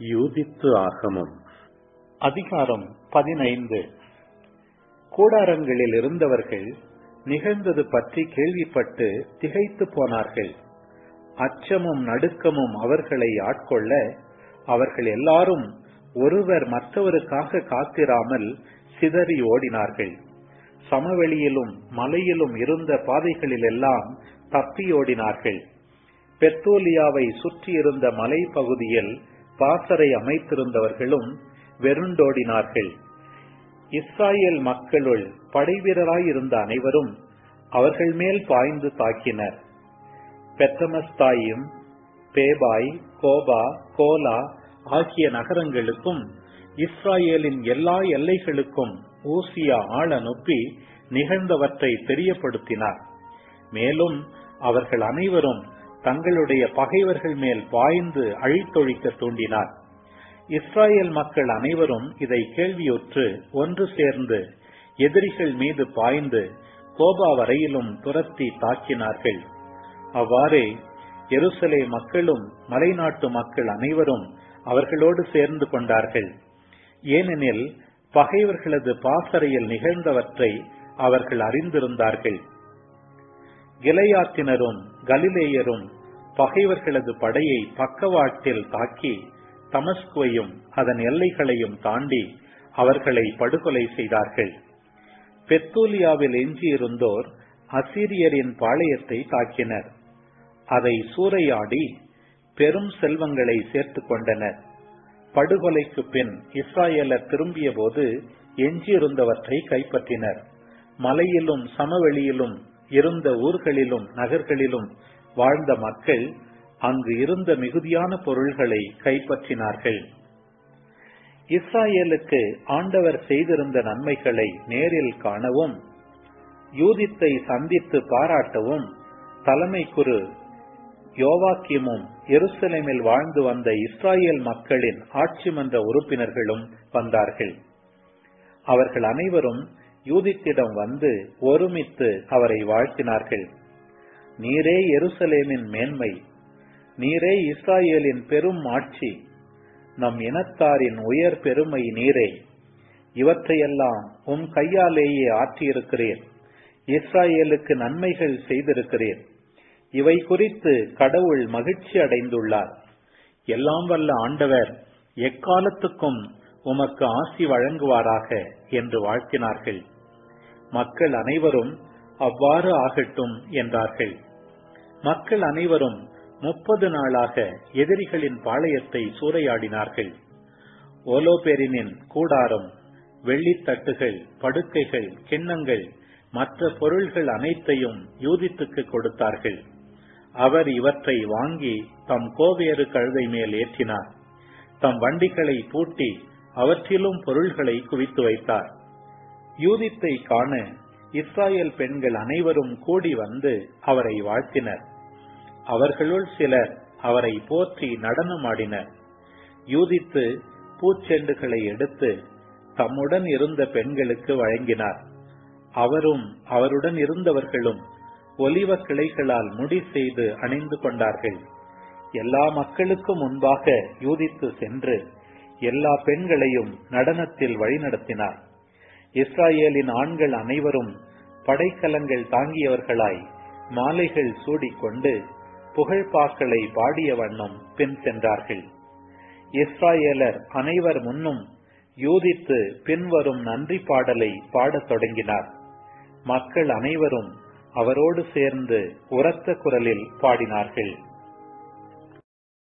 யூதித்து ஆகமம் அதிகாரம் பதினைந்து கூடாரங்களில் இருந்தவர்கள் நிகழ்ந்தது பற்றி கேள்விப்பட்டு திகைத்து போனார்கள் அச்சமும் நடுக்கமும் அவர்களை ஆட்கொள்ள அவர்கள் எல்லாரும் ஒருவர் மற்றவருக்காக காத்திராமல் சிதறி ஓடினார்கள் சமவெளியிலும் மலையிலும் இருந்த பாதைகளிலெல்லாம் தப்பி ஓடினார்கள் பெத்தோலியாவை சுற்றியிருந்த மலை பகுதியில் பாசறை அமைத்திருந்தவர்களும் வெருண்டோடினார்கள் இஸ்ராயேல் மக்களுள் படைவீரராயிருந்த அனைவரும் அவர்கள் மேல் பாய்ந்து தாக்கினர் பெத்தமஸ்தாயும் பேபாய் கோபா கோலா ஆகிய நகரங்களுக்கும் இஸ்ராயேலின் எல்லா எல்லைகளுக்கும் ஊசியா ஆள் அனுப்பி நிகழ்ந்தவற்றை தெரியப்படுத்தினார் மேலும் அவர்கள் அனைவரும் தங்களுடைய பகைவர்கள் மேல் பாய்ந்து அழித்தொழிக்க தூண்டினார் இஸ்ராயேல் மக்கள் அனைவரும் இதை கேள்வியுற்று ஒன்று சேர்ந்து எதிரிகள் மீது பாய்ந்து கோபா வரையிலும் துரத்தி தாக்கினார்கள் அவ்வாறே எருசலே மக்களும் மலைநாட்டு மக்கள் அனைவரும் அவர்களோடு சேர்ந்து கொண்டார்கள் ஏனெனில் பகைவர்களது பாசறையில் நிகழ்ந்தவற்றை அவர்கள் அறிந்திருந்தார்கள் கிளையாத்தினரும் கலிலேயரும் பகைவர்களது படையை பக்கவாட்டில் தாக்கி தமஸ்குவையும் அதன் எல்லைகளையும் தாண்டி அவர்களை படுகொலை செய்தார்கள் பெத்தூலியாவில் எஞ்சியிருந்தோர் அசீரியரின் பாளையத்தை தாக்கினர் அதை சூறையாடி பெரும் செல்வங்களை சேர்த்துக் கொண்டனர் படுகொலைக்கு பின் இஸ்ராயலர் திரும்பிய போது எஞ்சியிருந்தவற்றை கைப்பற்றினர் மலையிலும் சமவெளியிலும் இருந்த ஊர்களிலும் நகர்களிலும் வாழ்ந்த மக்கள் அங்கு இருந்த மிகுதியான பொருள்களை கைப்பற்றினார்கள் இஸ்ராயேலுக்கு ஆண்டவர் செய்திருந்த நன்மைகளை நேரில் காணவும் யூதித்தை சந்தித்து பாராட்டவும் தலைமை குரு யோவாக்கியமும் எருசலேமில் வாழ்ந்து வந்த இஸ்ராயேல் மக்களின் ஆட்சி மன்ற உறுப்பினர்களும் வந்தார்கள் அவர்கள் அனைவரும் யூதித்திடம் வந்து ஒருமித்து அவரை வாழ்த்தினார்கள் நீரே எருசலேமின் மேன்மை நீரே இஸ்ராயேலின் பெரும் ஆட்சி நம் இனத்தாரின் உயர் பெருமை நீரே இவற்றையெல்லாம் உம் கையாலேயே ஆற்றியிருக்கிறேன் இஸ்ராயேலுக்கு நன்மைகள் செய்திருக்கிறேன் இவை குறித்து கடவுள் மகிழ்ச்சி அடைந்துள்ளார் எல்லாம் வல்ல ஆண்டவர் எக்காலத்துக்கும் உமக்கு ஆசி வழங்குவாராக என்று வாழ்த்தினார்கள் மக்கள் அனைவரும் அவ்வாறு ஆகட்டும் என்றார்கள் மக்கள் அனைவரும் முப்பது நாளாக எதிரிகளின் பாளையத்தை சூறையாடினார்கள் ஓலோபெரினின் கூடாரம் வெள்ளித்தட்டுகள் படுக்கைகள் கிண்ணங்கள் மற்ற பொருள்கள் அனைத்தையும் யூதித்துக்கு கொடுத்தார்கள் அவர் இவற்றை வாங்கி தம் கோவேறு கழுதை மேல் ஏற்றினார் தம் வண்டிகளை பூட்டி அவற்றிலும் பொருள்களை குவித்து வைத்தார் யூதித்தை காண இஸ்ராயல் பெண்கள் அனைவரும் கூடி வந்து அவரை வாழ்த்தினர் அவர்களுள் சிலர் அவரை போற்றி நடனமாடினர் யூதித்து பூச்செண்டுகளை எடுத்து தம்முடன் இருந்த பெண்களுக்கு வழங்கினார் அவரும் அவருடன் இருந்தவர்களும் ஒலிவ கிளைகளால் முடி செய்து அணிந்து கொண்டார்கள் எல்லா மக்களுக்கும் முன்பாக யூதித்து சென்று எல்லா பெண்களையும் நடனத்தில் வழிநடத்தினார் இஸ்ராயேலின் ஆண்கள் அனைவரும் படைக்கலங்கள் தாங்கியவர்களாய் மாலைகள் சூடிக்கொண்டு புகழ்பாக்களை பாடிய வண்ணம் பின் சென்றார்கள் இஸ்ராயேலர் அனைவர் முன்னும் யூதித்து பின்வரும் நன்றி பாடலை பாடத் தொடங்கினார் மக்கள் அனைவரும் அவரோடு சேர்ந்து உரத்த குரலில் பாடினார்கள்